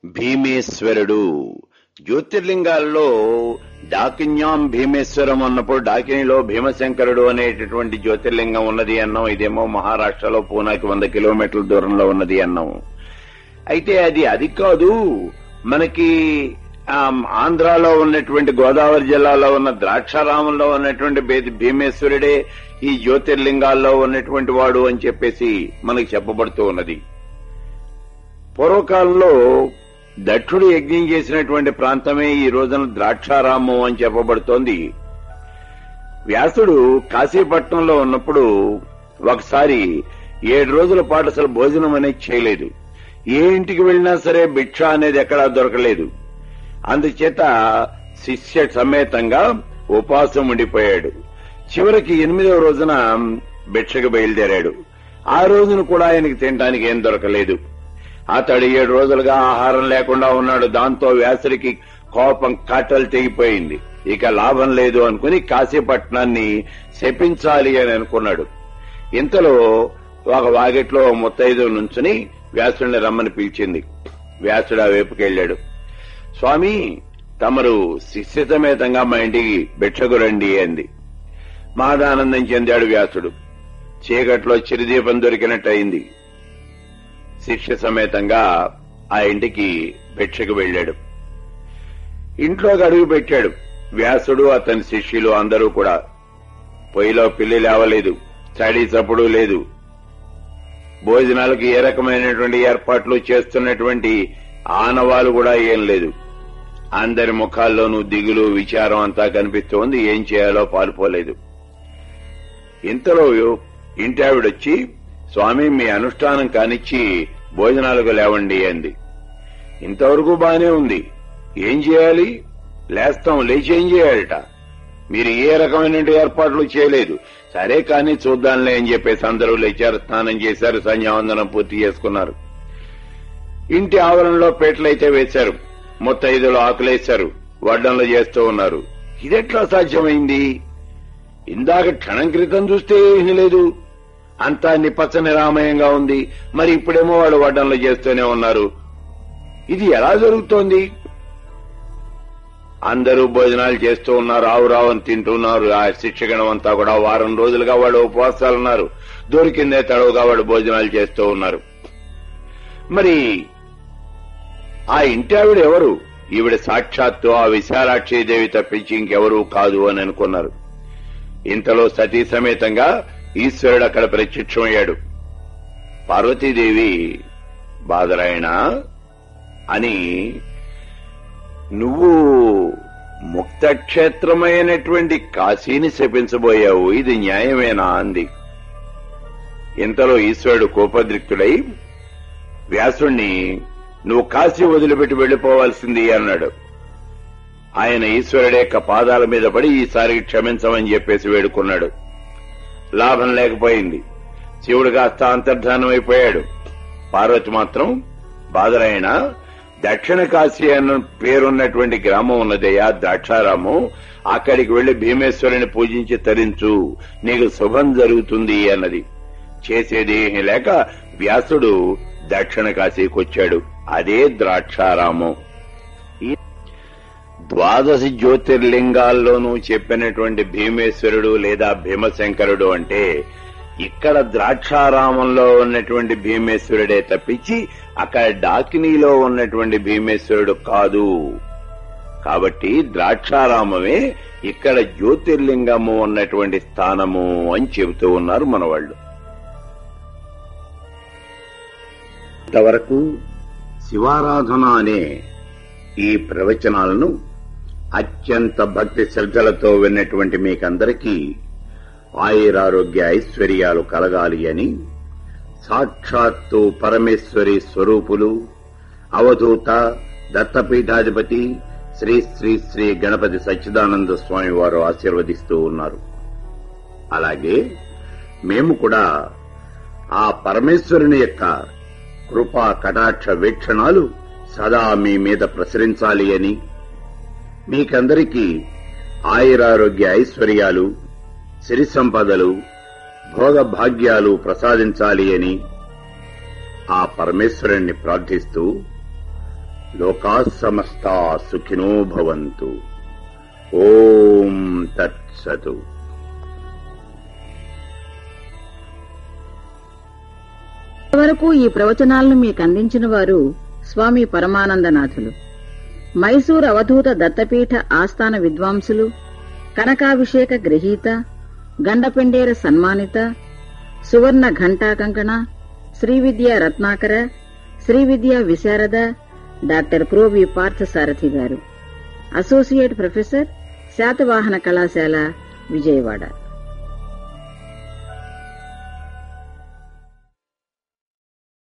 భీమేశ్వరుడు జ్యోతిర్లింగాల్లో డాకిన్యాం భీమేశ్వరం అన్నప్పుడు డాకినిలో భీమశంకరుడు అనేటటువంటి జ్యోతిర్లింగం ఉన్నది అన్నాం ఇదేమో మహారాష్ట్రలో పూనాకి వంద కిలోమీటర్ల దూరంలో ఉన్నది అన్నాం అయితే అది అది కాదు మనకి ఆమ్, ఆంధ్రాలో ఉన్నటువంటి గోదావరి జిల్లాలో ఉన్న ద్రాక్షారామంలో ఉన్నటువంటి భే- భీమేశ్వరుడే ఈ జ్యోతిర్లింగాల్లో ఉన్నటువంటి వాడు అని చెప్పేసి మనకి చెప్పబడుతూ ఉన్నది పూర్వకాలంలో దక్షుడు యజ్ఞం చేసినటువంటి ప్రాంతమే ఈ రోజున ద్రాక్షారామం అని చెప్పబడుతోంది వ్యాసుడు కాశీపట్నంలో ఉన్నప్పుడు ఒకసారి ఏడు రోజుల పాటు అసలు భోజనం అనేది చేయలేదు ఏ ఇంటికి వెళ్ళినా సరే భిక్ష అనేది ఎక్కడా దొరకలేదు అందుచేత శిష్య సమేతంగా ఉపవాసం ఉండిపోయాడు చివరికి ఎనిమిదవ రోజున భిక్షకు బయలుదేరాడు ఆ రోజున కూడా ఆయనకి తినడానికి ఏం దొరకలేదు అతడు ఏడు రోజులుగా ఆహారం లేకుండా ఉన్నాడు దాంతో వ్యాసుడికి కోపం కాటలు తెగిపోయింది ఇక లాభం లేదు అనుకుని కాశీపట్నాన్ని శపించాలి అని అనుకున్నాడు ఇంతలో ఒక వాకిట్లో ముత్తైదు నుంచుని వ్యాసుడిని రమ్మని పిలిచింది వ్యాసుడు ఆ వైపుకి వెళ్ళాడు స్వామి తమరు శిష్య సమేతంగా మా ఇంటికి భిక్షకు రండి అంది మహదానందం చెందాడు వ్యాసుడు చీకట్లో చిరుదీపం దొరికినట్టు అయింది శిష్య సమేతంగా ఆ ఇంటికి భిక్షకు వెళ్ళాడు ఇంట్లోకి అడుగు పెట్టాడు వ్యాసుడు అతని శిష్యులు అందరూ కూడా పొయ్యిలో పిల్లి లేవలేదు చడి చప్పుడు లేదు భోజనాలకు ఏ రకమైనటువంటి ఏర్పాట్లు చేస్తున్నటువంటి ఆనవాలు కూడా ఏం లేదు అందరి ముఖాల్లోనూ దిగులు విచారం అంతా కనిపిస్తోంది ఏం చేయాలో పాల్పోలేదు ఇంతలో ఇంటి ఆవిడొచ్చి స్వామి మీ అనుష్ఠానం కానిచ్చి భోజనాలకు లేవండి అంది ఇంతవరకు బానే ఉంది ఏం చేయాలి లేస్తాం లేచి ఏం చేయాలట మీరు ఏ రకమైన ఏర్పాట్లు చేయలేదు సరే కానీ చూద్దాంలే అని చెప్పేసి అందరూ లేచారు స్నానం చేశారు సంధ్యావందనం పూర్తి చేసుకున్నారు ఇంటి ఆవరణలో పేటలైతే వేశారు ముత్తైదులు ఆకులేశారు వడ్డంలు చేస్తూ ఉన్నారు ఇదెట్లా సాధ్యమైంది ఇందాక క్షణం క్రితం చూస్తే ఏమీ లేదు అంతా నిపచ్చని రామయంగా ఉంది మరి ఇప్పుడేమో వాళ్ళు వడ్డంలు చేస్తూనే ఉన్నారు ఇది ఎలా జరుగుతోంది అందరూ భోజనాలు చేస్తూ ఉన్నారు ఆవు రావని తింటున్నారు ఆ శిక్షగణం అంతా కూడా వారం రోజులుగా వాళ్ళు ఉపవాసాలు ఉన్నారు దొరికిందే తడవుగా వాళ్ళు భోజనాలు చేస్తూ ఉన్నారు మరి ఆ ఇంటి ఆవిడ ఎవరు ఈవిడ సాక్షాత్తు ఆ విశాలాక్షి దేవి తప్పించి ఇంకెవరూ కాదు అని అనుకున్నారు ఇంతలో సతీ సమేతంగా ఈశ్వరుడు అక్కడ ప్రత్యక్షమయ్యాడు పార్వతీదేవి బాదరాయణ అని నువ్వు ముక్త క్షేత్రమైనటువంటి కాశీని శపించబోయావు ఇది న్యాయమేనా అంది ఇంతలో ఈశ్వరుడు కోపదృక్తుడై వ్యాసుణ్ణి నువ్వు కాశీ వదిలిపెట్టి వెళ్లిపోవాల్సింది అన్నాడు ఆయన ఈశ్వరుడి యొక్క పాదాల మీద పడి ఈసారి క్షమించమని చెప్పేసి వేడుకున్నాడు లాభం లేకపోయింది శివుడు కాస్త అంతర్ధానం అయిపోయాడు పార్వతి మాత్రం బాదరాయణ దక్షిణ కాశీ అన్న పేరున్నటువంటి గ్రామం ఉన్నదయ్యా ద్రాక్షారామం అక్కడికి వెళ్లి భీమేశ్వరుని పూజించి తరించు నీకు శుభం జరుగుతుంది అన్నది చేసేది ఏమీ లేక వ్యాసుడు దక్షిణ కాశీకి వచ్చాడు అదే ద్రాక్షారామం ఈ ద్వాదశ జ్యోతిర్లింగాల్లోనూ చెప్పినటువంటి భీమేశ్వరుడు లేదా భీమశంకరుడు అంటే ఇక్కడ ద్రాక్షారామంలో ఉన్నటువంటి భీమేశ్వరుడే తప్పించి అక్కడ డాకినీలో ఉన్నటువంటి భీమేశ్వరుడు కాదు కాబట్టి ద్రాక్షారామమే ఇక్కడ జ్యోతిర్లింగము ఉన్నటువంటి స్థానము అని చెబుతూ ఉన్నారు మన వాళ్ళు ఇంతవరకు శివారాధన అనే ఈ ప్రవచనాలను అత్యంత భక్తి శ్రద్ధలతో విన్నటువంటి మీకందరికీ ఆయురారోగ్య ఐశ్వర్యాలు కలగాలి అని సాక్షాత్తు పరమేశ్వరి స్వరూపులు అవధూత దత్తపీఠాధిపతి శ్రీ శ్రీ శ్రీ గణపతి సచ్చిదానంద స్వామి వారు ఆశీర్వదిస్తూ ఉన్నారు అలాగే మేము కూడా ఆ పరమేశ్వరుని యొక్క కృపా కటాక్ష వీక్షణాలు సదా మీ మీద ప్రసరించాలి అని మీకందరికీ ఆయురారోగ్య ఐశ్వర్యాలు సిరి సంపదలు భోగ భాగ్యాలు ప్రసాదించాలి అని ఆ పరమేశ్వరుణ్ణి ప్రార్థిస్తూ లోకా సమస్తా సుఖినో భవంతు ఓం తత్సతు వరకు ఈ ప్రవచనాలను మీకు అందించిన వారు స్వామి పరమానందనాథులు మైసూర్ అవధూత దత్తపీఠ ఆస్థాన విద్వాంసులు కనకాభిషేక గ్రహీత గండపెండేర సన్మానిత సువర్ణ ఘంటా కంకణ శ్రీవిద్యా రత్నాకర శ్రీవిద్యా విశారద డాక్టర్ క్రోవి పార్థసారథి గారు అసోసియేట్ ప్రొఫెసర్ శాతవాహన కళాశాల విజయవాడ